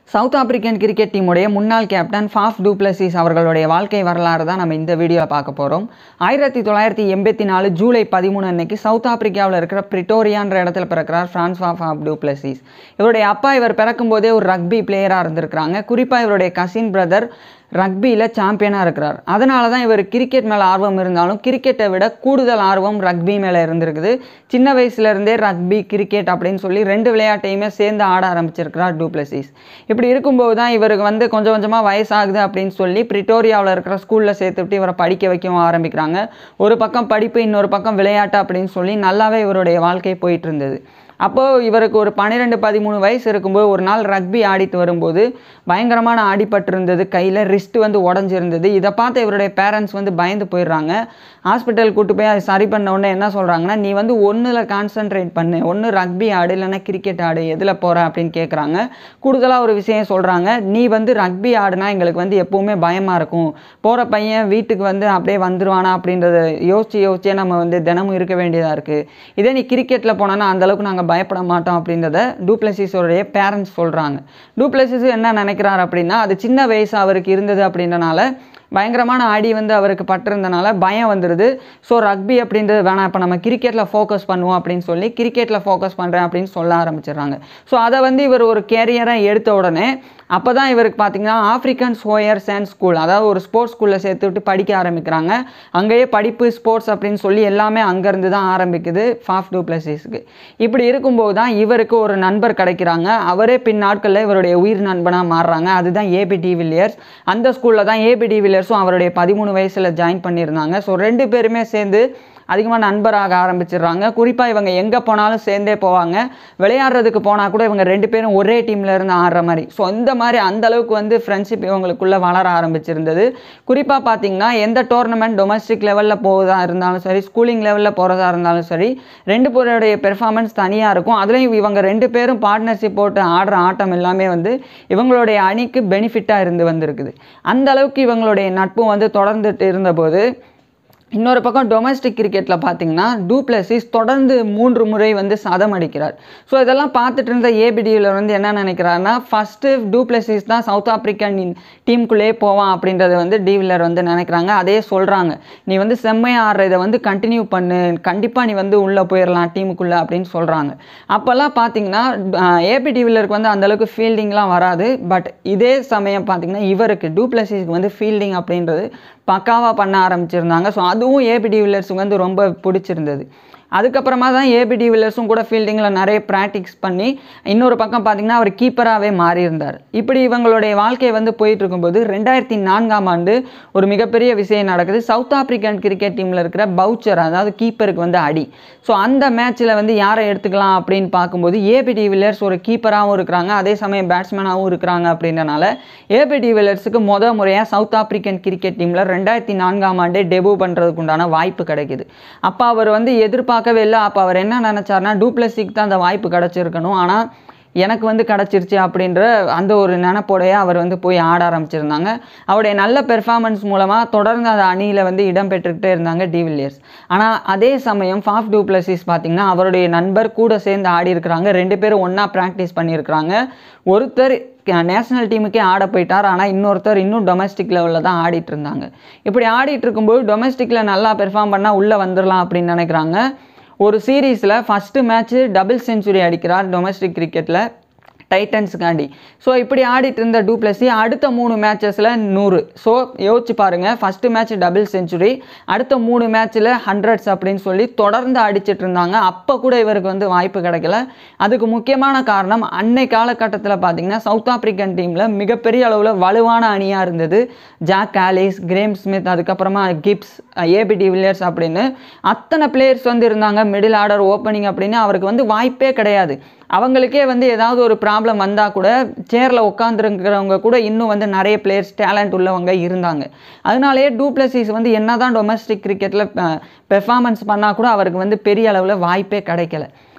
south African cricket டீமுடைய முன்னாள் captain Faf du Plessis அவர்களுடைய வாழ்க்கை வரலாறு தான் நம்ம இந்த வீடியோவில் பார்க்க போகிறோம் ஆயிரத்தி தொள்ளாயிரத்தி எண்பத்தி நாலு ஜூலை பதிமூணு அன்னைக்கு சவுத் ஆப்பிரிக்காவில் இருக்கிற பிரிட்டோரியான்ற இடத்துல பிறக்கிறார் ஃப்ரான்ஸ்வா ஃபாஃப் டூப்ளசிஸ் இவருடைய அப்பா இவர் பிறக்கும்போதே ஒரு ரக்பி பிளேயராக இருந்திருக்கிறாங்க குறிப்பாக இவருடைய கசின் பிரதர் ரக்பியில் சாம்பியனாக இருக்கிறார் அதனால தான் இவர் கிரிக்கெட் மேலே ஆர்வம் இருந்தாலும் கிரிக்கெட்டை விட கூடுதல் ஆர்வம் ரக்பி மேலே இருந்திருக்குது சின்ன வயசுலேருந்தே ரக்பி கிரிக்கெட் அப்படின்னு சொல்லி ரெண்டு விளையாட்டையுமே சேர்ந்து ஆட ஆரம்பிச்சிருக்கிறார் டூப்ளசிஸ் இப்படி இருக்கும்போது தான் இவருக்கு வந்து கொஞ்சம் கொஞ்சமாக வயசாகுது அப்படின்னு சொல்லி பிரிட்டோரியாவில் இருக்கிற ஸ்கூலில் சேர்த்துவிட்டு இவரை படிக்க வைக்கவும் ஆரம்பிக்கிறாங்க ஒரு பக்கம் படிப்பு இன்னொரு பக்கம் விளையாட்டு அப்படின்னு சொல்லி நல்லாவே இவருடைய வாழ்க்கை போயிட்டு இருந்தது அப்போது இவருக்கு ஒரு பன்னிரெண்டு பதிமூணு வயசு இருக்கும்போது ஒரு நாள் ரக்பி ஆடிட்டு வரும்போது பயங்கரமான அடிபட்டு இருந்தது கையில் ரிஸ்ட் வந்து உடஞ்சிருந்தது இதை பார்த்து இவருடைய பேரண்ட்ஸ் வந்து பயந்து போயிடுறாங்க ஹாஸ்பிட்டல் கூட்டு போய் அதை சரி பண்ண உடனே என்ன சொல்கிறாங்கன்னா நீ வந்து ஒன்றில் கான்சென்ட்ரேட் பண்ணு ஒன்று ரக்பி ஆடு இல்லைன்னா கிரிக்கெட் ஆடு எதில் போகிற அப்படின்னு கேட்குறாங்க கூடுதலாக ஒரு விஷயம் சொல்கிறாங்க நீ வந்து ரக்பி ஆடுனா எங்களுக்கு வந்து எப்போவுமே பயமாக இருக்கும் போகிற பையன் வீட்டுக்கு வந்து அப்படியே வந்துருவானா அப்படின்றத யோசிச்சு யோசிச்சே நம்ம வந்து தினமும் இருக்க வேண்டியதாக இருக்குது இதே நீ கிரிக்கெட்டில் போனோன்னா அந்தளவுக்கு நாங்கள் பயப்பட மாட்டோம் அப்படின்றத டூப்ளசிஸோடைய பேரண்ட்ஸ் சொல்கிறாங்க டூப்ளசிஸ் என்ன நினைக்கிறார் அப்படின்னா அது சின்ன வயசு அவருக்கு இருந்தது அப்படின்றனால பயங்கரமான அடி வந்து அவருக்கு பட்டிருந்தனால பயம் வந்துடுது ஸோ ரக்பி அப்படின்றது வேணாம் இப்போ நம்ம கிரிக்கெட்டில் ஃபோக்கஸ் பண்ணுவோம் அப்படின்னு சொல்லி கிரிக்கெட்டில் ஃபோக்கஸ் பண்ணுறேன் அப்படின்னு சொல்ல ஆரம்பிச்சிடுறாங்க ஸோ அதை வந்து இவர் ஒரு கேரியராக எடுத்த உடனே அப்போ தான் இவருக்கு பார்த்தீங்கன்னா ஆஃப்ரிக்கன் சோயர் சேண்ட் ஸ்கூல் அதாவது ஒரு ஸ்போர்ட்ஸ் ஸ்கூலில் சேர்த்து விட்டு படிக்க ஆரம்பிக்கிறாங்க அங்கேயே படிப்பு ஸ்போர்ட்ஸ் அப்படின்னு சொல்லி எல்லாமே அங்கேருந்து தான் ஆரம்பிக்குது ஃபாஃப் டூப்ளசிஸ்க்கு இப்படி இருக்கும்போது தான் இவருக்கு ஒரு நண்பர் கிடைக்கிறாங்க அவரே பின் நாட்களில் இவருடைய உயிர் நண்பனாக மாறுறாங்க அதுதான் ஏபி டி வில்லியர்ஸ் அந்த ஸ்கூலில் தான் ஏபி டி வில்லியர்ஸும் அவருடைய பதிமூணு வயசில் ஜாயின் பண்ணியிருந்தாங்க ஸோ ரெண்டு பேருமே சேர்ந்து அதிகமாக நண்பராக ஆரம்பிச்சிடுறாங்க குறிப்பாக இவங்க எங்கே போனாலும் சேர்ந்தே போவாங்க விளையாடுறதுக்கு போனால் கூட இவங்க ரெண்டு பேரும் ஒரே டீமில் இருந்து ஆடுற மாதிரி ஸோ இந்த மாதிரி அந்த அளவுக்கு வந்து ஃப்ரெண்ட்ஷிப் இவங்களுக்குள்ளே வளர ஆரம்பிச்சிருந்தது குறிப்பாக பார்த்தீங்கன்னா எந்த டோர்னமெண்ட் டொமஸ்டிக் லெவலில் போவதா இருந்தாலும் சரி ஸ்கூலிங் லெவலில் போகிறதா இருந்தாலும் சரி ரெண்டு பேருடைய பெர்ஃபார்மன்ஸ் தனியாக இருக்கும் அதுலேயும் இவங்க ரெண்டு பேரும் பார்ட்னர்ஷிப் போட்டு ஆடுற ஆட்டம் எல்லாமே வந்து இவங்களுடைய அணிக்கு பெனிஃபிட்டாக இருந்து வந்திருக்குது அந்த அளவுக்கு இவங்களுடைய நட்பும் வந்து தொடர்ந்துட்டு இருந்தபோது இன்னொரு பக்கம் டொமஸ்டிக் கிரிக்கெட்டில் பார்த்தீங்கன்னா டூப்ளசிஸ் தொடர்ந்து மூன்று முறை வந்து சதம் அடிக்கிறார் ஸோ இதெல்லாம் பார்த்துட்டு இருந்த ஏபிடியில் வந்து என்ன நினைக்கிறாருன்னா ஃபஸ்ட்டு டூப்ளசிஸ் தான் சவுத் ஆப்பிரிக்கன் டீமுக்குள்ளே போவான் அப்படின்றத வந்து டிவிலர் வந்து நினைக்கிறாங்க அதே சொல்கிறாங்க நீ வந்து செம்மையாக ஆடுற இதை வந்து கண்டினியூ பண்ணு கண்டிப்பாக நீ வந்து உள்ளே போயிடலாம் டீமுக்குள்ளே அப்படின்னு சொல்கிறாங்க அப்போல்லாம் பார்த்தீங்கன்னா ஏபி டிவிலருக்கு வந்து அந்தளவுக்கு ஃபீல்டிங்லாம் வராது பட் இதே சமயம் பார்த்தீங்கன்னா இவருக்கு டூப்ளசிஸ்க்கு வந்து ஃபீல்டிங் அப்படின்றது பக்காவாக பண்ண ஆரம்பிச்சிருந்தாங்க ஸோ அதுவும் ஏபி டிவிலர்ஸுக்கு வந்து ரொம்ப பிடிச்சிருந்தது அதுக்கப்புறமா தான் ஏபி டிவிலர்ஸும் கூட ஃபீல்டிங்கில் நிறைய ப்ராக்டிக்ஸ் பண்ணி இன்னொரு பக்கம் பார்த்திங்கன்னா அவர் கீப்பராகவே மாறியிருந்தார் இப்படி இவங்களுடைய வாழ்க்கை வந்து போயிட்டு இருக்கும்போது ரெண்டாயிரத்தி நான்காம் ஆண்டு ஒரு மிகப்பெரிய விஷயம் நடக்குது சவுத் ஆப்பிரிக்கன் கிரிக்கெட் டீமில் இருக்கிற பவுச்சர் அதாவது கீப்பருக்கு வந்து அடி ஸோ அந்த மேட்ச்சில் வந்து யாரை எடுத்துக்கலாம் அப்படின்னு பார்க்கும்போது ஏபி டிவிலர்ஸ் ஒரு கீப்பராகவும் இருக்கிறாங்க அதே சமயம் பேட்ஸ்மேனாகவும் இருக்கிறாங்க அப்படின்றனால ஏபி டிவிலர்ஸுக்கு முத முறையாக சவுத் ஆப்பிரிக்கன் கிரிக்கெட் டீமில் ரெண்டாயிரத்தி நான்காம் ஆண்டே டெபு பண்ணுறதுக்கு உண்டான வாய்ப்பு கிடைக்குது அப்போ அவர் வந்து எதிர்பார்க்க பார்க்கவே இல்லை அப்போ அவர் என்ன நினச்சார்னா டூப்ளசிக்கு தான் அந்த வாய்ப்பு கிடச்சிருக்கணும் ஆனால் எனக்கு வந்து கிடச்சிருச்சு அப்படின்ற அந்த ஒரு நினப்போடைய அவர் வந்து போய் ஆட ஆரம்பிச்சிருந்தாங்க அவருடைய நல்ல பெர்ஃபார்மன்ஸ் மூலமாக தொடர்ந்து அந்த அணியில் வந்து இடம் பெற்றுக்கிட்டே இருந்தாங்க டிவில்லியர்ஸ் ஆனால் அதே சமயம் ஃபாஃப் டூப்ளசிஸ் பார்த்திங்கன்னா அவருடைய நண்பர் கூட சேர்ந்து ஆடி இருக்கிறாங்க ரெண்டு பேரும் ஒன்றா ப்ராக்டிஸ் பண்ணியிருக்கிறாங்க ஒருத்தர் நேஷனல் டீமுக்கே ஆட போயிட்டார் ஆனால் இன்னொருத்தர் இன்னும் டொமஸ்டிக் லெவலில் தான் ஆடிட்டு இருந்தாங்க இப்படி ஆடிட்டு இருக்கும்போது டொமஸ்டிக்கில் நல்லா பெர்ஃபார்ம் பண்ணால் உள்ளே வந்துடலாம் அப்படின்னு நினைக்கிறாங்க ஒரு சீரீஸில் ஃபஸ்ட்டு மேட்ச்சு டபுள் செஞ்சுரி அடிக்கிறார் டொமஸ்டிக் கிரிக்கெட்டில் டைட்டன்ஸுக்காண்டி ஸோ இப்படி ஆடிட்டு இருந்த டூப்ளசி அடுத்த மூணு மேட்சஸில் நூறு ஸோ யோசிச்சு பாருங்கள் ஃபஸ்ட்டு மேட்ச் டபுள் செஞ்சுரி அடுத்த மூணு மேட்ச்சில் ஹண்ட்ரட்ஸ் அப்படின்னு சொல்லி தொடர்ந்து அடிச்சிட்டு இருந்தாங்க அப்போ கூட இவருக்கு வந்து வாய்ப்பு கிடைக்கல அதுக்கு முக்கியமான காரணம் அன்னை காலகட்டத்தில் பார்த்தீங்கன்னா சவுத் ஆப்பிரிக்கன் டீமில் மிகப்பெரிய அளவில் வலுவான அணியாக இருந்தது ஜாக் ஆலிஸ் கிரேம் ஸ்மித் அதுக்கப்புறமா கிப்ஸ் ஏபி டிவிலியர்ஸ் அப்படின்னு அத்தனை பிளேயர்ஸ் வந்து இருந்தாங்க மிடில் ஆர்டர் ஓப்பனிங் அப்படின்னு அவருக்கு வந்து வாய்ப்பே கிடையாது அவங்களுக்கே வந்து ஏதாவது ஒரு ப்ராப்ளம் வந்தால் கூட சேரில் உட்காந்துருக்கிறவங்க கூட இன்னும் வந்து நிறைய பிளேயர்ஸ் டேலண்ட் உள்ளவங்க இருந்தாங்க அதனாலேயே டூப்ளசிஸ் வந்து என்ன தான் டொமஸ்டிக் கிரிக்கெட்டில் பெர்ஃபார்மன்ஸ் பண்ணால் கூட அவருக்கு வந்து பெரிய அளவில் வாய்ப்பே கிடைக்கல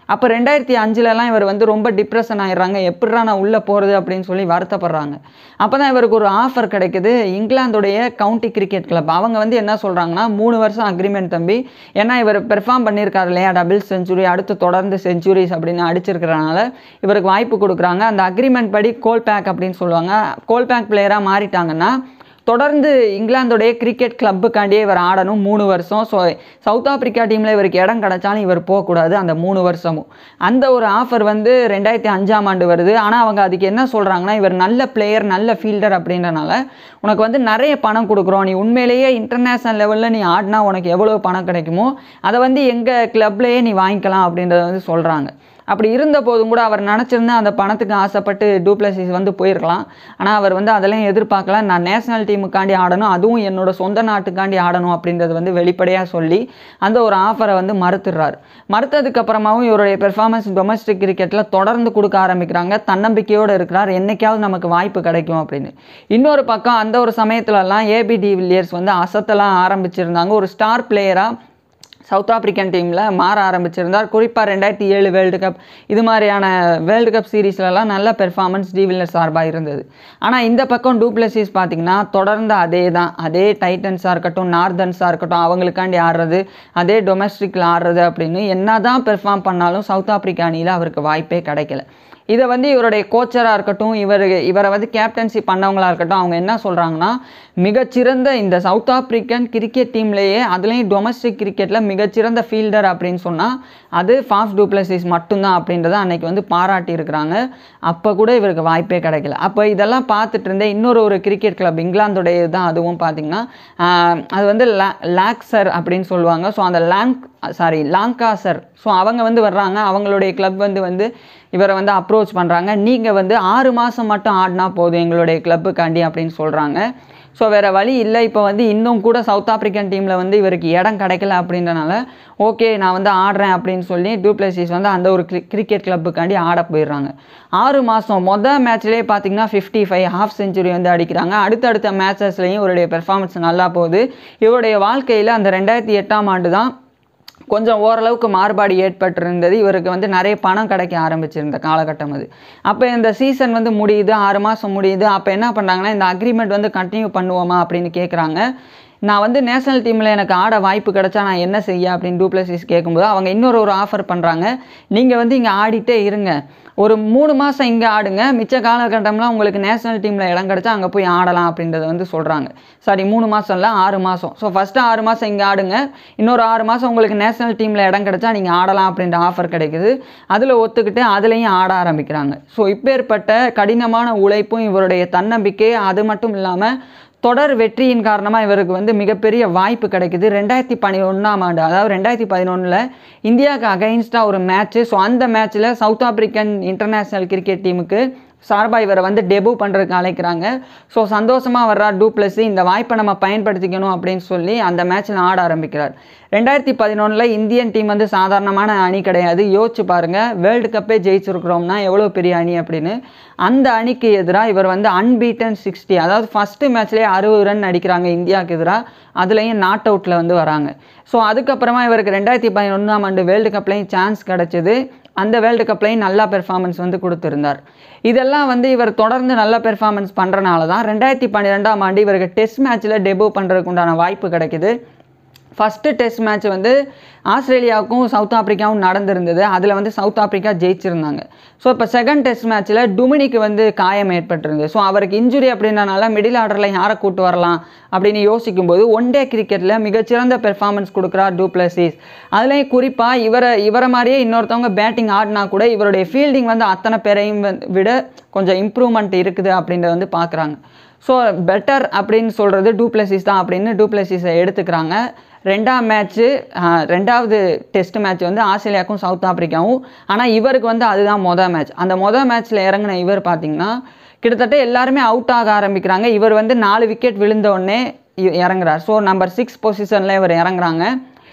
அப்போ ரெண்டாயிரத்தி அஞ்சுலலாம் இவர் வந்து ரொம்ப டிப்ரெஷன் ஆயிடுறாங்க எப்படிடா நான் உள்ளே போகிறது அப்படின்னு சொல்லி வருத்தப்படுறாங்க அப்போ தான் இவருக்கு ஒரு ஆஃபர் கிடைக்குது இங்கிலாந்துடைய கவுண்டி கிரிக்கெட் கிளப் அவங்க வந்து என்ன சொல்கிறாங்கன்னா மூணு வருஷம் அக்ரிமெண்ட் தம்பி ஏன்னா இவர் பெர்ஃபார்ம் பண்ணியிருக்காரு இல்லையா டபுள் செஞ்சுரி அடுத்து தொடர்ந்து செஞ்சுரிஸ் அப்படின்னு அடிச்சிருக்கிறனால இவருக்கு வாய்ப்பு கொடுக்குறாங்க அந்த அக்ரிமெண்ட் படி கோல் பேக் அப்படின்னு சொல்லுவாங்க கோல் பேக் பிளேயராக மாறிட்டாங்கன்னா தொடர்ந்து இங்கிலாந்துடைய கிரிக்கெட் கிளப்புக்காண்டியே இவர் ஆடணும் மூணு வருஷம் ஸோ சவுத் ஆப்பிரிக்கா டீமில் இவருக்கு இடம் கிடைச்சாலும் இவர் போகக்கூடாது அந்த மூணு வருஷமும் அந்த ஒரு ஆஃபர் வந்து ரெண்டாயிரத்தி அஞ்சாம் ஆண்டு வருது ஆனால் அவங்க அதுக்கு என்ன சொல்கிறாங்கன்னா இவர் நல்ல பிளேயர் நல்ல ஃபீல்டர் அப்படின்றனால உனக்கு வந்து நிறைய பணம் கொடுக்குறோம் நீ உண்மையிலேயே இன்டர்நேஷ்னல் லெவலில் நீ ஆடினா உனக்கு எவ்வளோ பணம் கிடைக்குமோ அதை வந்து எங்கள் கிளப்லேயே நீ வாங்கிக்கலாம் அப்படின்றத வந்து சொல்கிறாங்க அப்படி இருந்த போதும் கூட அவர் நினச்சிருந்தா அந்த பணத்துக்கு ஆசைப்பட்டு டூப்ளசிஸ் வந்து போயிருக்கலாம் ஆனால் அவர் வந்து அதெல்லாம் எதிர்பார்க்கல நான் நேஷனல் டீமுக்காண்டி ஆடணும் அதுவும் என்னோட சொந்த நாட்டுக்காண்டி ஆடணும் அப்படின்றது வந்து வெளிப்படையாக சொல்லி அந்த ஒரு ஆஃபரை வந்து மறுத்துடுறாரு மறுத்ததுக்கு அப்புறமாவும் இவருடைய பெர்ஃபார்மன்ஸ் டொமஸ்டிக் கிரிக்கெட்டில் தொடர்ந்து கொடுக்க ஆரம்பிக்கிறாங்க தன்னம்பிக்கையோடு இருக்கிறார் என்னைக்காவது நமக்கு வாய்ப்பு கிடைக்கும் அப்படின்னு இன்னொரு பக்கம் அந்த ஒரு சமயத்துலலாம் ஏபி டி வில்லியர்ஸ் வந்து அசத்தலாம் ஆரம்பிச்சிருந்தாங்க ஒரு ஸ்டார் பிளேயராக சவுத் ஆப்பிரிக்கன் டீமில் மாற ஆரம்பிச்சிருந்தார் குறிப்பாக ரெண்டாயிரத்தி ஏழு வேர்ல்டு கப் இது மாதிரியான வேர்ல்டு கப் சீரீஸ்லலாம் நல்ல பெர்ஃபார்மன்ஸ் டிவில்லர் சார்பாக இருந்தது ஆனால் இந்த பக்கம் டூப்ளசிஸ் பார்த்திங்கன்னா தொடர்ந்து அதே தான் அதே டைட்டன்ஸாக இருக்கட்டும் நார்தன்ஸாக இருக்கட்டும் அவங்களுக்காண்டி ஆடுறது அதே டொமஸ்டிக்கில் ஆடுறது அப்படின்னு என்ன தான் பெர்ஃபார்ம் பண்ணாலும் சவுத் ஆப்பிரிக்கா அணியில் அவருக்கு வாய்ப்பே கிடைக்கல இதை வந்து இவருடைய கோச்சராக இருக்கட்டும் இவர் இவரை வந்து கேப்டன்சி பண்ணவங்களா இருக்கட்டும் அவங்க என்ன சொல்கிறாங்கன்னா மிகச்சிறந்த இந்த சவுத் ஆப்பிரிக்கன் கிரிக்கெட் டீம்லேயே அதுலேயும் டொமஸ்டிக் கிரிக்கெட்டில் மிகச்சிறந்த ஃபீல்டர் அப்படின்னு சொன்னால் அது ஃபாஃப் டூப்ளசிஸ் மட்டும்தான் அப்படின்றத அன்னைக்கு வந்து பாராட்டி இருக்கிறாங்க அப்போ கூட இவருக்கு வாய்ப்பே கிடைக்கல அப்போ இதெல்லாம் பார்த்துட்டு இருந்தே இன்னொரு ஒரு கிரிக்கெட் கிளப் இங்கிலாந்துடைய தான் அதுவும் பார்த்தீங்கன்னா ஆஹ், அது வந்து லா லாக்சர் அப்படின்னு சொல்லுவாங்க ஸோ அந்த லாங்க் சாரி லாங்காசர் ஸோ அவங்க வந்து வர்றாங்க அவங்களுடைய கிளப் வந்து வந்து இவரை வந்து அப்ரோச் பண்ணுறாங்க நீங்கள் வந்து ஆறு மாதம் மட்டும் ஆடினா போதும் எங்களுடைய கிளப்புக்காண்டி அப்படின்னு சொல்கிறாங்க ஸோ வேறு வழி இல்லை இப்போ வந்து இன்னும் கூட சவுத் ஆப்பிரிக்கன் டீமில் வந்து இவருக்கு இடம் கிடைக்கல அப்படின்றனால ஓகே நான் வந்து ஆடுறேன் அப்படின்னு சொல்லி டூப்ளசிஸ் வந்து அந்த ஒரு கிரி கிரிக்கெட் கிளப்புக்காண்டி ஆட போயிடுறாங்க ஆறு மாதம் மொதல் மேட்ச்லேயே பார்த்தீங்கன்னா ஃபிஃப்டி ஃபைவ் ஹாஃப் செஞ்சுரி வந்து அடிக்கிறாங்க அடுத்தடுத்த மேட்சஸ்லையும் இவருடைய பெர்ஃபார்மன்ஸ் நல்லா போகுது இவருடைய வாழ்க்கையில் அந்த ரெண்டாயிரத்தி எட்டாம் ஆண்டு தான் கொஞ்சம் ஓரளவுக்கு மாறுபாடு ஏற்பட்டிருந்தது இவருக்கு வந்து நிறைய பணம் கிடைக்க ஆரம்பிச்சிருந்த காலகட்டம் அது அப்போ இந்த சீசன் வந்து முடியுது ஆறு மாதம் முடியுது அப்போ என்ன பண்ணாங்கன்னா இந்த அக்ரிமெண்ட் வந்து கண்டினியூ பண்ணுவோமா அப்படின்னு கேட்குறாங்க நான் வந்து நேஷனல் டீமில் எனக்கு ஆட வாய்ப்பு கிடைச்சா நான் என்ன செய்ய அப்படின்னு டூப்ளசிஸ் கேட்கும்போது அவங்க இன்னொரு ஒரு ஆஃபர் பண்ணுறாங்க நீங்கள் வந்து இங்கே ஆடிட்டே இருங்க ஒரு மூணு மாதம் இங்கே ஆடுங்க மிச்ச காலகட்டம்லாம் உங்களுக்கு நேஷனல் டீமில் இடம் கிடச்சா அங்கே போய் ஆடலாம் அப்படின்றத வந்து சொல்கிறாங்க சாரி மூணு மாதம் இல்லை ஆறு மாதம் ஸோ ஃபஸ்ட்டு ஆறு மாதம் இங்கே ஆடுங்க இன்னொரு ஆறு மாதம் உங்களுக்கு நேஷனல் டீமில் இடம் கிடச்சா நீங்கள் ஆடலாம் அப்படின்ற ஆஃபர் கிடைக்குது அதில் ஒத்துக்கிட்டு அதுலேயும் ஆட ஆரம்பிக்கிறாங்க ஸோ இப்பேற்பட்ட கடினமான உழைப்பும் இவருடைய தன்னம்பிக்கை அது மட்டும் இல்லாமல் தொடர் வெற்றியின் காரணமாக இவருக்கு வந்து மிகப்பெரிய வாய்ப்பு கிடைக்குது ரெண்டாயிரத்தி பதினொன்றாம் ஆண்டு அதாவது ரெண்டாயிரத்தி பதினொன்றில் இந்தியாவுக்கு அகைன்ஸ்டாக ஒரு மேட்ச்சு ஸோ அந்த மேட்ச்சில் சவுத் ஆப்பிரிக்கன் இன்டர்நேஷ்னல் கிரிக்கெட் டீமுக்கு சார்பாக இவரை வந்து டெபு பண்ணுறதுக்கு அழைக்கிறாங்க ஸோ சந்தோஷமாக வர்றா டூப்ளஸி இந்த வாய்ப்பை நம்ம பயன்படுத்திக்கணும் அப்படின்னு சொல்லி அந்த மேட்ச்சில் ஆட ஆரம்பிக்கிறார் ரெண்டாயிரத்தி பதினொன்றில் இந்தியன் டீம் வந்து சாதாரணமான அணி கிடையாது யோசிச்சு பாருங்கள் வேர்ல்டு கப்பே ஜெயிச்சிருக்கிறோம்னா எவ்வளோ பெரிய அணி அப்படின்னு அந்த அணிக்கு எதிராக இவர் வந்து அன்பீட்டன் சிக்ஸ்டி அதாவது ஃபஸ்ட்டு மேட்ச்லேயே அறுபது ரன் அடிக்கிறாங்க இந்தியாவுக்கு எதிராக அதுலேயும் நாட் அவுட்டில் வந்து வராங்க ஸோ அதுக்கப்புறமா இவருக்கு ரெண்டாயிரத்தி பதினொன்றாம் ஆண்டு வேர்ல்டு கப்லேயும் சான்ஸ் கிடச்சிது அந்த வேர்ல்டு கப்லையும் நல்லா பெர்ஃபார்மன்ஸ் வந்து கொடுத்துருந்தார் இதெல்லாம் வந்து இவர் தொடர்ந்து நல்ல பெர்ஃபார்மன்ஸ் பண்ணுறனால தான் ரெண்டாயிரத்தி பன்னிரெண்டாம் ஆண்டு இவருக்கு டெஸ்ட் மேட்ச்சில் டெபு பண்ணுறதுக்கு உண்டான வாய்ப்பு கிடைக்குது ஃபஸ்ட்டு டெஸ்ட் மேட்ச் வந்து ஆஸ்திரேலியாவுக்கும் சவுத் ஆப்பிரிக்காவும் நடந்திருந்தது அதில் வந்து சவுத் ஆப்பிரிக்கா ஜெயிச்சிருந்தாங்க ஸோ இப்போ செகண்ட் டெஸ்ட் மேட்ச்சில் டுமினிக்கு வந்து காயம் ஏற்பட்டிருந்தது ஸோ அவருக்கு இன்ஜுரி அப்படின்றனால மிடில் ஆர்டரில் யாரை கூட்டு வரலாம் அப்படின்னு யோசிக்கும்போது ஒன் டே கிரிக்கெட்டில் மிகச்சிறந்த பெர்ஃபார்மன்ஸ் கொடுக்குறார் டூப்ளசிஸ் அதுலேயும் குறிப்பாக இவரை இவரை மாதிரியே இன்னொருத்தவங்க பேட்டிங் ஆடினா கூட இவருடைய ஃபீல்டிங் வந்து அத்தனை பேரையும் வந்து விட கொஞ்சம் இம்ப்ரூவ்மெண்ட் இருக்குது அப்படின்றத வந்து பார்க்குறாங்க ஸோ பெட்டர் அப்படின்னு சொல்கிறது டூப்ளசிஸ் தான் அப்படின்னு டூப்ளசிஸை எடுத்துக்கிறாங்க ரெண்டாம் மேட்ச்சு ரெண்டாவது டெஸ்ட் மேட்ச் வந்து ஆஸ்திரேலியாவுக்கும் சவுத் ஆப்பிரிக்காவும் ஆனால் இவருக்கு வந்து அதுதான் மொதல் மேட்ச் அந்த மொதல் மேட்ச்சில் இறங்கின இவர் பார்த்தீங்கன்னா கிட்டத்தட்ட எல்லாருமே அவுட் ஆக ஆரம்பிக்கிறாங்க இவர் வந்து நாலு விக்கெட் விழுந்த உடனே இ- இறங்குறார் ஸோ நம்பர் சிக்ஸ் பொசிஷனில் இவர் இறங்குறாங்க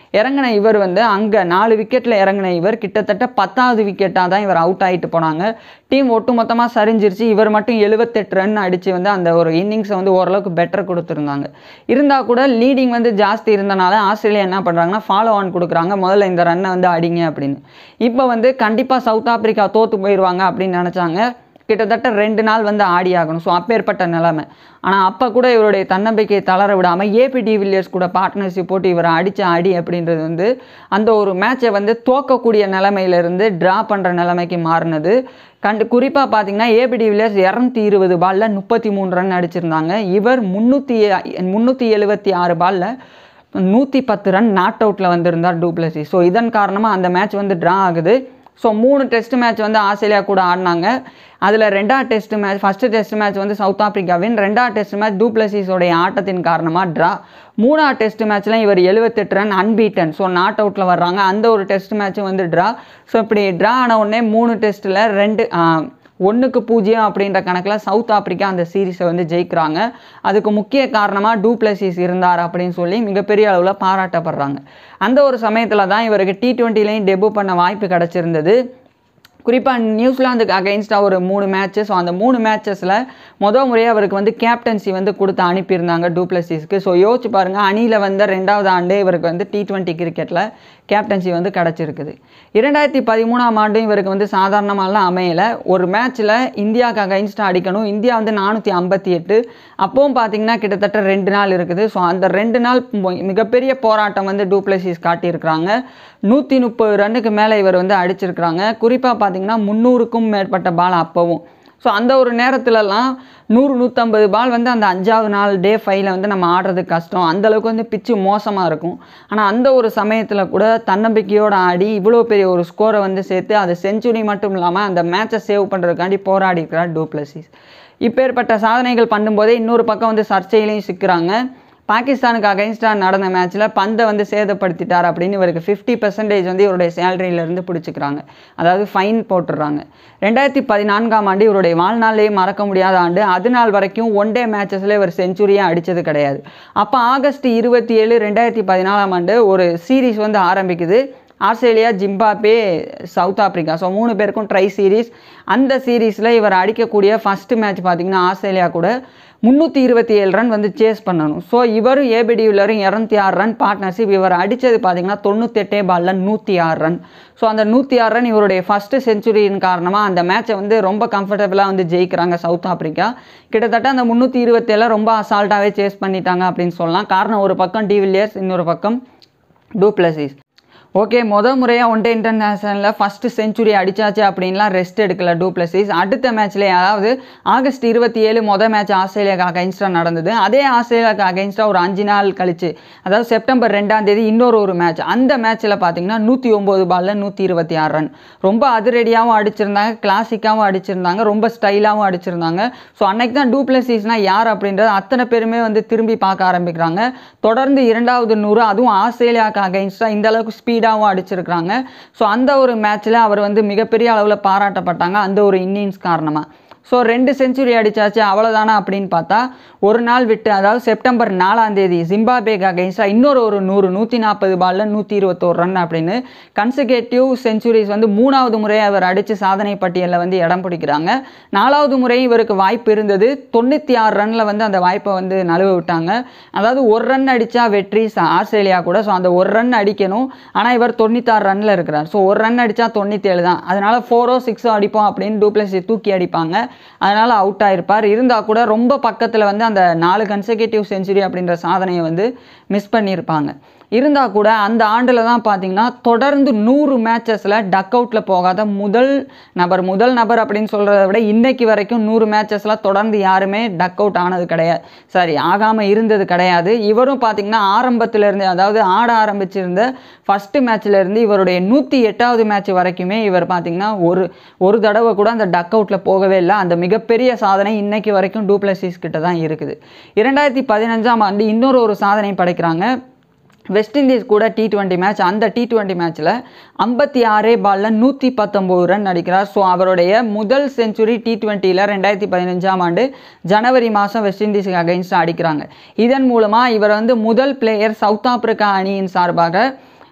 இறங்கின இவர் வந்து அங்கே நாலு விக்கெட்டில் இறங்கின இவர் கிட்டத்தட்ட பத்தாவது விக்கெட்டாக தான் இவர் அவுட் ஆகிட்டு போனாங்க டீம் ஒட்டுமொத்தமாக சரிஞ்சிருச்சு இவர் மட்டும் எழுபத்தெட்டு ரன் அடித்து வந்து அந்த ஒரு இன்னிங்ஸை வந்து ஓரளவுக்கு பெட்டர் கொடுத்துருந்தாங்க இருந்தால் கூட லீடிங் வந்து ஜாஸ்தி இருந்தனால ஆஸ்திரேலியா என்ன பண்ணுறாங்கன்னா ஃபாலோ ஆன் கொடுக்குறாங்க முதல்ல இந்த ரன்னை வந்து அடிங்க அப்படின்னு இப்போ வந்து கண்டிப்பாக சவுத் ஆப்பிரிக்கா தோற்று போயிடுவாங்க அப்படின்னு நினச்சாங்க கிட்டத்தட்ட ரெண்டு நாள் வந்து ஆடி ஆகணும் ஸோ அப்பேற்பட்ட நிலைமை ஆனால் அப்போ கூட இவருடைய தன்னம்பிக்கையை தளர விடாமல் ஏபி டிவில்லியர்ஸ் கூட பார்ட்னர்ஷிப் போட்டு இவரை அடித்த அடி அப்படின்றது வந்து அந்த ஒரு மேட்சை வந்து தோக்கக்கூடிய நிலைமையிலிருந்து ட்ரா பண்ணுற நிலைமைக்கு மாறினது கண்டு குறிப்பாக பார்த்தீங்கன்னா ஏபி டிவில்லியர்ஸ் இரநூத்தி இருபது பாலில் முப்பத்தி மூணு ரன் அடிச்சிருந்தாங்க இவர் முந்நூற்றி முந்நூற்றி எழுபத்தி ஆறு பாலில் நூற்றி பத்து ரன் நாட் அவுட்டில் வந்திருந்தார் டூப்ளசி ஸோ இதன் காரணமாக அந்த மேட்ச் வந்து ட்ரா ஆகுது ஸோ மூணு டெஸ்ட் மேட்ச் வந்து ஆஸ்திரேலியா கூட ஆடினாங்க அதில் ரெண்டாவது test match first test match வந்து சவுத் ஆப்பிரிக்காவின் ரெண்டாவது டெஸ்ட் மேட்ச் டூப்ளசிஸோடைய ஆட்டத்தின் காரணமாக ட்ரா மூணாவது டெஸ்ட் மேட்ச்சில் இவர் எழுபத்தெட்டு ரன் அன்பீட்டன் ஸோ நாட் அவுட்டில் வர்றாங்க அந்த ஒரு டெஸ்ட் மேட்ச்சும் வந்து ட்ரா ஸோ இப்படி ட்ரா ஆன உடனே மூணு டெஸ்ட்டில் ரெண்டு ஒன்றுக்கு பூஜ்ஜியம் அப்படின்ற கணக்கில் சவுத் ஆப்பிரிக்கா அந்த சீரீஸை வந்து ஜெயிக்கிறாங்க அதுக்கு முக்கிய காரணமாக டூப்ளசிஸ் இருந்தார் அப்படின்னு சொல்லி மிகப்பெரிய அளவில் பாராட்டப்படுறாங்க அந்த ஒரு சமயத்தில் தான் இவருக்கு டி ட்வெண்ட்டிலையும் டெபு பண்ண வாய்ப்பு கிடச்சிருந்தது குறிப்பாக நியூசிலாந்துக்கு அகைன்ஸ்டாக ஒரு மூணு மேட்ச்சு ஸோ அந்த மூணு மேட்சஸில் மொதல் முறையாக அவருக்கு வந்து கேப்டன்சி வந்து கொடுத்து அனுப்பியிருந்தாங்க டூப்ளசிஸ்க்கு ஸோ யோசிச்சு பாருங்கள் அணியில் வந்த ரெண்டாவது ஆண்டே இவருக்கு வந்து டி ட்வெண்ட்டி கிரிக்கெட்டில் கேப்டன்சி வந்து கிடச்சிருக்குது இரண்டாயிரத்தி பதிமூணாம் ஆண்டும் இவருக்கு வந்து சாதாரணமாலாம் அமையலை ஒரு மேட்ச்சில் இந்தியாவுக்கு அகைன்ஸ்டாக அடிக்கணும் இந்தியா வந்து நானூற்றி ஐம்பத்தி எட்டு அப்பவும் பார்த்தீங்கன்னா கிட்டத்தட்ட ரெண்டு நாள் இருக்குது ஸோ அந்த ரெண்டு நாள் மிகப்பெரிய போராட்டம் வந்து டூப்ளசிஸ் காட்டியிருக்கிறாங்க நூற்றி முப்பது ரன்னுக்கு மேலே இவர் வந்து அடிச்சிருக்கிறாங்க குறிப்பாக பார்த்தீங்கன்னா முந்நூறுக்கும் மேற்பட்ட பால் அப்போவும் ஸோ அந்த ஒரு நேரத்துலலாம் நூறு நூற்றம்பது பால் வந்து அந்த அஞ்சாவது நாள் டே ஃபைவ்ல வந்து நம்ம ஆடுறது கஷ்டம் அந்தளவுக்கு வந்து பிச்சு மோசமாக இருக்கும் ஆனால் அந்த ஒரு சமயத்தில் கூட தன்னம்பிக்கையோடு ஆடி இவ்வளோ பெரிய ஒரு ஸ்கோரை வந்து சேர்த்து அது செஞ்சுரி மட்டும் இல்லாமல் அந்த மேட்சை சேவ் பண்ணுறதுக்காண்டி போராடி இருக்கிறார் டூப்ளசிஸ் இப்பேற்பட்ட சாதனைகள் பண்ணும்போதே இன்னொரு பக்கம் வந்து சர்ச்சையிலையும் சிக்கிறாங்க பாகிஸ்தானுக்கு அகைன்ஸ்டாக நடந்த மேட்ச்சில் பந்தை வந்து சேதப்படுத்திட்டார் அப்படின்னு இவருக்கு ஃபிஃப்டி பர்சன்டேஜ் வந்து இவருடைய சேலரியிலேருந்து பிடிச்சிக்கிறாங்க அதாவது ஃபைன் போட்டுடுறாங்க ரெண்டாயிரத்தி பதினான்காம் ஆண்டு இவருடைய வாழ்நாளிலேயே மறக்க முடியாத ஆண்டு அது நாள் வரைக்கும் ஒன் டே மேட்சஸில் இவர் செஞ்சுரியே அடித்தது கிடையாது அப்போ ஆகஸ்ட் இருபத்தி ஏழு ரெண்டாயிரத்தி பதினாலாம் ஆண்டு ஒரு சீரீஸ் வந்து ஆரம்பிக்குது Australia Zimbabwe South Africa so மூணு பேருக்கும் ட்ரை சீரீஸ் அந்த சீரீஸில் இவர் அடிக்கக்கூடிய ஃபஸ்ட்டு மேட்ச் பார்த்திங்கன்னா ஆஸ்திரேலியா கூட முந்நூற்றி இருபத்தி ஏழு ரன் வந்து சேஸ் பண்ணணும் ஸோ இவரும் ஏபிடியூலரும் இரநூத்தி ஆறு ரன் பார்ட்னர்ஷிப் இவர் அடித்தது பார்த்தீங்கன்னா தொண்ணூத்தெட்டே பாலில் நூற்றி ஆறு ரன் ஸோ அந்த நூற்றி ஆறு ரன் இவருடைய ஃபஸ்ட்டு செஞ்சுரியின் காரணமாக அந்த மேட்சை வந்து ரொம்ப கம்ஃபர்டபுளாக வந்து ஜெயிக்கிறாங்க சவுத் ஆப்பிரிக்கா கிட்டத்தட்ட அந்த முந்நூற்றி இருபத்தேழு ரொம்ப அசால்ட்டாகவே சேஸ் பண்ணிட்டாங்க அப்படின்னு சொல்லலாம் காரணம் ஒரு பக்கம் டிவில்லியர்ஸ் இன்னொரு பக்கம் டூப்ளசிஸ் ஓகே முத முறையாக ஒன் டே இன்டர்நேஷனலில் ஃபஸ்ட்டு செஞ்சுரி அடிச்சாச்சு அப்படின்லாம் ரெஸ்ட் எடுக்கல டூப்ளசிஸ் அடுத்த மேட்ச்ல அதாவது ஆகஸ்ட் இருபத்தி ஏழு மொதல் மேட்ச் ஆஸ்திரேலியாவுக்கு அகைன்ஸ்டாக நடந்தது அதே ஆஸ்திரேலியாவுக்கு அகைன்ஸ்டாக ஒரு அஞ்சு நாள் கழிச்சு அதாவது செப்டம்பர் ரெண்டாம் தேதி இன்னொரு ஒரு மேட்ச் அந்த மேட்ச்சில் பார்த்தீங்கன்னா நூற்றி ஒம்பது பாலில் நூற்றி இருபத்தி ஆறு ரன் ரொம்ப அதிரடியாகவும் அடிச்சிருந்தாங்க கிளாசிக்காகவும் அடிச்சிருந்தாங்க ரொம்ப ஸ்டைலாகவும் அடிச்சிருந்தாங்க ஸோ அன்னைக்கு தான் டூப்ளசிஸ்னால் யார் அப்படின்றது அத்தனை பேருமே வந்து திரும்பி பார்க்க ஆரம்பிக்கிறாங்க தொடர்ந்து இரண்டாவது நூறு அதுவும் ஆஸ்திரேலியாவுக்கு அகைன்ஸ்டாக இந்த அளவுக்கு ஸ்பீடாகவும் அடிச்சிருக்கிறாங்க ஸோ அந்த ஒரு மேட்ச்சில் அவர் வந்து மிகப்பெரிய அளவில் பாராட்டப்பட்டாங்க அந்த ஒரு இன்னிங்ஸ் காரணமாக ஸோ ரெண்டு செஞ்சுரி அடிச்சாச்சு அவ்வளோதானா அப்படின்னு பார்த்தா ஒரு நாள் விட்டு அதாவது செப்டம்பர் நாலாம் தேதி ஜிம்பாபேக்கு அகைன்ஸ்டாக இன்னொரு ஒரு நூறு நூற்றி நாற்பது பாலில் நூற்றி இருபத்தோரு ரன் அப்படின்னு கன்சிகேட்டிவ் செஞ்சுரிஸ் வந்து மூணாவது முறை அவர் அடித்து சாதனை பட்டியலில் வந்து இடம் பிடிக்கிறாங்க நாலாவது முறை இவருக்கு வாய்ப்பு இருந்தது தொண்ணூற்றி ஆறு ரனில் வந்து அந்த வாய்ப்பை வந்து நழுவ விட்டாங்க அதாவது ஒரு ரன் அடித்தா வெற்றி ச- ஆஸ்திரேலியா கூட ஸோ அந்த ஒரு ரன் அடிக்கணும் ஆனால் இவர் தொண்ணூத்தாறு ரனில் இருக்கிறார் ஸோ ஒரு ரன் அடித்தா தொண்ணூற்றேழு தான் அதனால் ஃபோரோ சிக்ஸோ அடிப்போம் அப்படின்னு டூப்ளசி தூக்கி அடிப்பாங்க அதனால் அவுட் ஆயிருப்பார் இருந்தால் கூட ரொம்ப பக்கத்தில் வந்து அந்த நாலு கன்செகட்டிவ் செஞ்சுரி அப்படின்ற சாதனையை வந்து மிஸ் பண்ணியிருப்பாங்க இருந்தால் கூட அந்த ஆண்டில் தான் பார்த்தீங்கன்னா தொடர்ந்து நூறு மேட்சஸில் டக் அவுட்டில் போகாத முதல் நபர் முதல் நபர் அப்படின்னு சொல்கிறத விட இன்னைக்கு வரைக்கும் நூறு மேட்சஸில் தொடர்ந்து யாருமே டக் அவுட் ஆனது கிடையாது சாரி ஆகாமல் இருந்தது கிடையாது இவரும் பார்த்தீங்கன்னா ஆரம்பத்திலிருந்து அதாவது ஆட ஆரம்பிச்சிருந்த ஃபஸ்ட்டு மேட்ச்லேருந்து இவருடைய நூற்றி எட்டாவது மேட்ச் வரைக்குமே இவர் பார்த்தீங்கன்னா ஒரு ஒரு தடவை கூட அந்த டக் அவுட்டில் போகவே இல்லை அந்த மிகப்பெரிய சாதனை இன்னைக்கு வரைக்கும் டூப்ளசிஸ் கிட்ட தான் இருக்குது இரண்டாயிரத்தி பதினஞ்சாம் ஆண்டு இன்னொரு ஒரு சாதனை படைக்கிறாங்க வெஸ்ட் இண்டீஸ் கூட டி டுவெண்ட்டி மேட்ச் அந்த டி டுவெண்ட்டி மேட்ச்சில் ஐம்பத்தி ஆறே பாலில் நூற்றி பத்தொம்போது ரன் அடிக்கிறார் ஸோ அவருடைய முதல் செஞ்சுரி டி டுவெண்ட்டியில் ரெண்டாயிரத்தி பதினஞ்சாம் ஆண்டு ஜனவரி மாதம் வெஸ்ட் இண்டீஸுக்கு அகைன்ஸ்டாக அடிக்கிறாங்க இதன் மூலமாக இவர் வந்து முதல் பிளேயர் சவுத் ஆப்பிரிக்கா அணியின் சார்பாக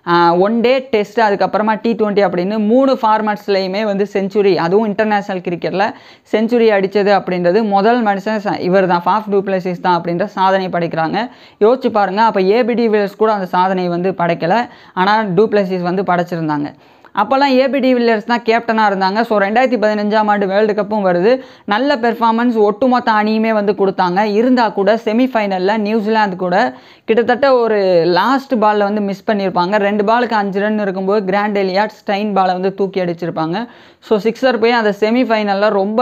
ஒன் டே டெஸ்ட் அதுக்கப்புறமா டி டுவெண்ட்டி அப்படின்னு மூணு ஃபார்மேட்ஸ்லையுமே வந்து செஞ்சுரி அதுவும் இன்டர்நேஷ்னல் கிரிக்கெட்டில் செஞ்சுரி அடித்தது அப்படின்றது முதல் மனுஷன் இவர் தான் ஃபாஃப் டூப்ளசிஸ் தான் அப்படின்ற சாதனை படைக்கிறாங்க யோசிச்சு பாருங்கள் அப்போ ஏபிடி வில்லியர்ஸ் கூட அந்த சாதனை வந்து படைக்கலை ஆனால் டூப்ளசிஸ் வந்து படைச்சிருந்தாங்க அப்போல்லாம் ஏபிடி வில்லியர்ஸ் தான் கேப்டனாக இருந்தாங்க ஸோ ரெண்டாயிரத்தி பதினஞ்சாம் ஆண்டு வேர்ல்டு கப்பும் வருது நல்ல பெர்ஃபார்மன்ஸ் ஒட்டுமொத்த அணியுமே வந்து கொடுத்தாங்க இருந்தால் கூட செமிஃபைனலில் நியூசிலாந்து கூட கிட்டத்தட்ட ஒரு லாஸ்ட் பாலில் வந்து மிஸ் பண்ணியிருப்பாங்க ரெண்டு பாலுக்கு அஞ்சு ரன் இருக்கும்போது கிராண்ட் எலியாட் ஸ்டைன் பாலை வந்து தூக்கி அடிச்சிருப்பாங்க ஸோ சிக்ஸர் போய் அந்த செமிஃபைனலில் ரொம்ப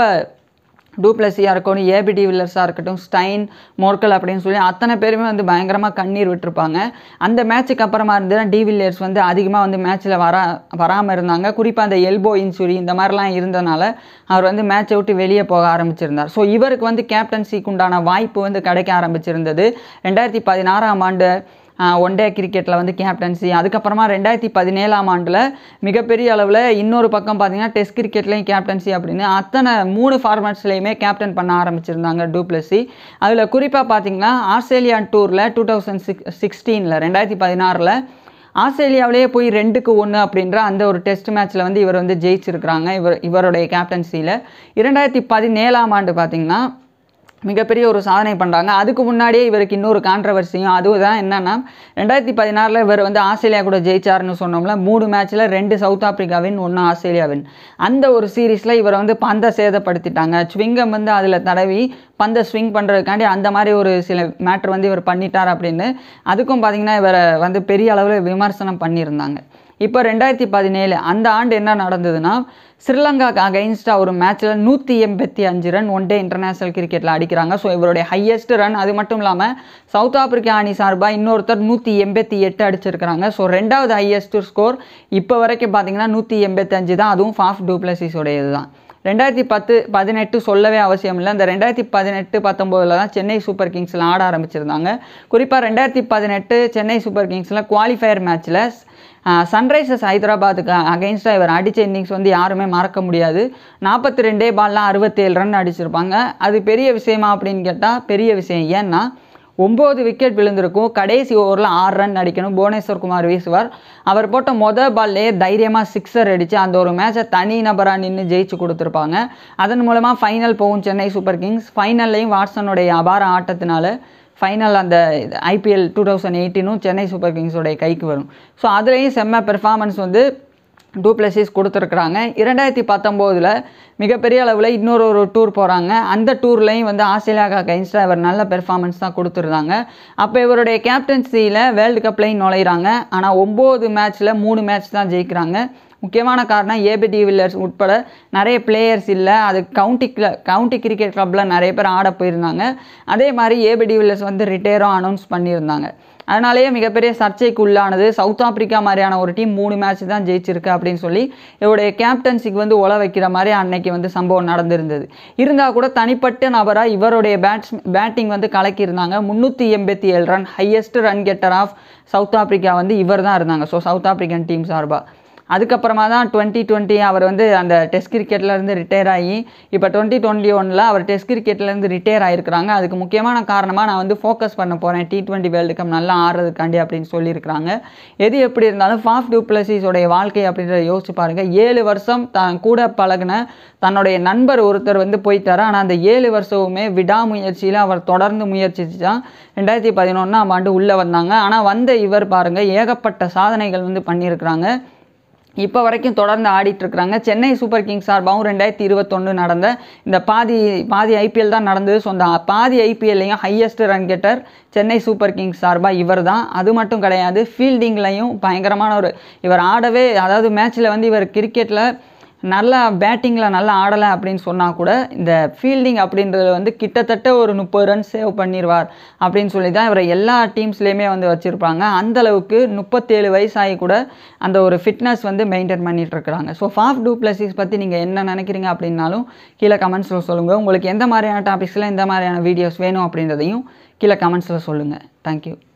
டூப்ளஸியாக இருக்கட்டும் ஏபிடி வில்லர்ஸாக இருக்கட்டும் ஸ்டைன் மோர்க்கல் அப்படின்னு சொல்லி அத்தனை பேருமே வந்து பயங்கரமாக கண்ணீர் விட்டுருப்பாங்க அந்த மேட்ச்சுக்கு அப்புறமா இருந்து டி வில்லியர்ஸ் வந்து அதிகமாக வந்து மேட்ச்சில் வர வராமல் இருந்தாங்க குறிப்பாக அந்த எல்போ இன்சுரி இந்த மாதிரிலாம் இருந்தனால அவர் வந்து மேட்சை விட்டு வெளியே போக ஆரம்பிச்சிருந்தார் ஸோ இவருக்கு வந்து கேப்டன்சிக்கு உண்டான வாய்ப்பு வந்து கிடைக்க ஆரம்பிச்சிருந்தது ரெண்டாயிரத்தி பதினாறாம் ஆண்டு ஒன் டே கிரிக்கெட்டில் வந்து கேப்டன்சி அதுக்கப்புறமா ரெண்டாயிரத்தி பதினேழாம் ஆண்டில் மிகப்பெரிய அளவில் இன்னொரு பக்கம் பார்த்தீங்கன்னா டெஸ்ட் கிரிக்கெட்லேயும் கேப்டன்சி அப்படின்னு அத்தனை மூணு ஃபார்மேட்ஸ்லேயுமே கேப்டன் பண்ண ஆரம்பிச்சிருந்தாங்க டூப்ளசி அதில் குறிப்பாக பார்த்தீங்கன்னா ஆஸ்திரேலியான் டூரில் டூ தௌசண்ட் சிக்ஸ் சிக்ஸ்டீனில் ரெண்டாயிரத்தி பதினாறில் ஆஸ்திரேலியாவிலேயே போய் ரெண்டுக்கு ஒன்று அப்படின்ற அந்த ஒரு டெஸ்ட் மேட்ச்சில் வந்து இவர் வந்து ஜெயிச்சிருக்கிறாங்க இவர் இவருடைய கேப்டன்சியில் இரண்டாயிரத்தி பதினேழாம் ஆண்டு பார்த்தீங்கன்னா மிகப்பெரிய ஒரு சாதனை பண்ணுறாங்க அதுக்கு முன்னாடியே இவருக்கு இன்னொரு கான்ட்ரவர்சியும் அதுவும் தான் என்னென்னா ரெண்டாயிரத்தி பதினாறில் இவர் வந்து ஆஸ்திரேலியா கூட ஜெயிச்சாருன்னு சொன்னோம்ல மூணு மேட்ச்சில் ரெண்டு சவுத் ஆப்பிரிக்காவின் ஒன்று ஆஸ்திரேலியாவின் அந்த ஒரு சீரீஸில் இவரை வந்து பந்தை சேதப்படுத்திட்டாங்க ஸ்விங்கம் வந்து அதில் தடவி பந்தை ஸ்விங் பண்ணுறதுக்காண்டி அந்த மாதிரி ஒரு சில மேட்ரு வந்து இவர் பண்ணிட்டார் அப்படின்னு அதுக்கும் பார்த்திங்கன்னா இவரை வந்து பெரிய அளவில் விமர்சனம் பண்ணியிருந்தாங்க இப்போ ரெண்டாயிரத்தி பதினேழு அந்த ஆண்டு என்ன நடந்ததுன்னா ஸ்ரீலங்காக்கு அகைன்ஸ்டாக ஒரு மேட்ச்சில் நூற்றி எண்பத்தி அஞ்சு ரன் ஒன் டே இன்டர்நேஷ்னல் கிரிக்கெட்டில் அடிக்கிறாங்க ஸோ இவருடைய ஹையஸ்ட் ரன் அது மட்டும் இல்லாமல் சவுத் ஆப்பிரிக்கா அணி சார்பாக இன்னொருத்தர் நூற்றி எண்பத்தி எட்டு அடிச்சிருக்கிறாங்க ஸோ ரெண்டாவது ஹையஸ்ட் ஸ்கோர் இப்போ வரைக்கும் பார்த்தீங்கன்னா நூற்றி எண்பத்தஞ்சு தான் அதுவும் ஃபாஃப் டூப்ளசிஸோடையது தான் ரெண்டாயிரத்தி பத்து பதினெட்டு சொல்லவே அவசியம் இல்லை இந்த ரெண்டாயிரத்தி பதினெட்டு பத்தொம்போதில் தான் சென்னை சூப்பர் கிங்ஸில் ஆட ஆரம்பிச்சிருந்தாங்க குறிப்பாக ரெண்டாயிரத்தி பதினெட்டு சென்னை சூப்பர் கிங்ஸில் குவாலிஃபயர் மேட்ச்சில் சன்ரைசர்ஸ் ஹைதராபாத்துக்கு அகைன்ஸ்டாக இவர் அடித்த இன்னிங்ஸ் வந்து யாருமே மறக்க முடியாது நாற்பத்தி ரெண்டே பால்லாம் அறுபத்தேழு ரன் அடிச்சிருப்பாங்க அது பெரிய விஷயமா அப்படின்னு கேட்டால் பெரிய விஷயம் ஏன்னா ஒம்பது விக்கெட் விழுந்திருக்கும் கடைசி ஓவரில் ஆறு ரன் அடிக்கணும் புவனேஸ்வர் குமார் வீசுவார் அவர் போட்ட மொதல் பால்லே தைரியமாக சிக்ஸர் அடித்து அந்த ஒரு மேட்சை தனி நபராக நின்று ஜெயிச்சு கொடுத்துருப்பாங்க அதன் மூலமாக ஃபைனல் போகும் சென்னை சூப்பர் கிங்ஸ் ஃபைனல்லையும் வாட்ஸனுடைய அபார ஆட்டத்தினால ஃபைனல் அந்த ஐபிஎல் டூ தௌசண்ட் எயிட்டீனும் சென்னை சூப்பர் கிங்ஸோடைய கைக்கு வரும் ஸோ அதுலேயும் செம்ம பெர்ஃபார்மன்ஸ் வந்து டூப்ளசிஸ் கொடுத்துருக்குறாங்க இரண்டாயிரத்தி பத்தொம்போதில் மிகப்பெரிய அளவில் இன்னொரு ஒரு டூர் போகிறாங்க அந்த டூர்லேயும் வந்து ஆஸ்திரேலியாவுக்கு அகைன்ஸ்டாக இவர் நல்ல பெர்ஃபார்மன்ஸ் தான் கொடுத்துருந்தாங்க அப்போ இவருடைய கேப்டன்சியில் வேர்ல்டு கப்லையும் நுழையிறாங்க ஆனால் ஒம்பது மேட்ச்சில் மூணு மேட்ச் தான் ஜெயிக்கிறாங்க முக்கியமான காரணம் ஏபி டிவில்லர்ஸ் உட்பட நிறைய பிளேயர்ஸ் இல்லை அது கவுண்டி கவுண்டி கிரிக்கெட் கிளப்பில் நிறைய பேர் ஆட போயிருந்தாங்க அதே மாதிரி ஏபி டிவில்லர்ஸ் வந்து ரிட்டையரும் அனௌன்ஸ் பண்ணியிருந்தாங்க அதனாலேயே மிகப்பெரிய சர்ச்சைக்கு உள்ளானது சவுத் ஆப்பிரிக்கா மாதிரியான ஒரு டீம் மூணு மேட்ச் தான் ஜெயிச்சிருக்கு அப்படின்னு சொல்லி இவருடைய கேப்டன்சிக்கு வந்து உல வைக்கிற மாதிரி அன்னைக்கு வந்து சம்பவம் நடந்திருந்தது இருந்தால் கூட தனிப்பட்ட நபராக இவருடைய பேட்ஸ் பேட்டிங் வந்து கலக்கியிருந்தாங்க முந்நூற்றி எண்பத்தி ஏழு run highest run getter of South Africa வந்து இவர் தான் இருந்தாங்க ஸோ சவுத் ஆப்பிரிக்கன் டீம் சார்பாக அதுக்கப்புறமா தான் டுவெண்ட்டி டுவெண்ட்டி அவர் வந்து அந்த டெஸ்ட் கிரிக்கெட்லேருந்து ரிட்டையர் ஆகி இப்போ டுவெண்ட்டி டுவெண்ட்டி ஒனில் அவர் டெஸ்ட் கிரிக்கெட்லேருந்து ரிட்டையர் ஆகிருக்கிறாங்க அதுக்கு முக்கியமான காரணமாக நான் வந்து ஃபோக்கஸ் பண்ண போகிறேன் டி டுவெண்ட்டி வேர்ல்டு கப் நல்லா ஆடுறதுக்காண்டி அப்படின்னு சொல்லியிருக்கிறாங்க எது எப்படி இருந்தாலும் ஃபாஃப் டூப்ளசிஸோடைய வாழ்க்கை அப்படின்றத யோசிச்சு பாருங்கள் ஏழு வருஷம் தான் கூட பழகின தன்னுடைய நண்பர் ஒருத்தர் வந்து போயிட்டார் ஆனால் அந்த ஏழு வருஷமுமே விடாமுயற்சியில் அவர் தொடர்ந்து முயற்சிச்சு தான் ரெண்டாயிரத்தி பதினொன்றாம் ஆண்டு உள்ளே வந்தாங்க ஆனால் வந்த இவர் பாருங்கள் ஏகப்பட்ட சாதனைகள் வந்து பண்ணியிருக்கிறாங்க இப்போ வரைக்கும் தொடர்ந்து ஆடிட்டு இருக்கிறாங்க சென்னை சூப்பர் கிங்ஸ் சார்பாகவும் ரெண்டாயிரத்தி இருபத்தொன்று நடந்த இந்த பாதி பாதி ஐபிஎல் தான் நடந்தது ஸோ அந்த பாதி ஐபிஎல்லையும் highest run getter Chennai Super Kings சார்பாக இவர் தான் அது மட்டும் கிடையாது ஃபீல்டிங்லையும் பயங்கரமான ஒரு இவர் ஆடவே அதாவது மேட்ச்சில் வந்து இவர் கிரிக்கெட்டில் நல்லா பேட்டிங்கில் நல்லா ஆடலை அப்படின்னு சொன்னால் கூட இந்த ஃபீல்டிங் அப்படின்றது வந்து கிட்டத்தட்ட ஒரு முப்பது ரன் சேவ் பண்ணிடுவார் அப்படின்னு சொல்லி தான் இவரை எல்லா டீம்ஸ்லேயுமே வந்து வச்சுருப்பாங்க அந்தளவுக்கு முப்பத்தேழு வயசாகி கூட அந்த ஒரு ஃபிட்னஸ் வந்து மெயின்டைன் பண்ணிட்டு இருக்கிறாங்க ஸோ ஃபாஃப் டூப்ளசிஸ் பற்றி நீங்கள் என்ன நினைக்கிறீங்க அப்படின்னாலும் கீழே கமெண்ட்ஸில் சொல்லுங்கள் உங்களுக்கு எந்த மாதிரியான டாபிக்ஸில் எந்த மாதிரியான வீடியோஸ் வேணும் அப்படின்றதையும் கீழே கமெண்ட்ஸில் சொல்லுங்கள் தேங்க்யூ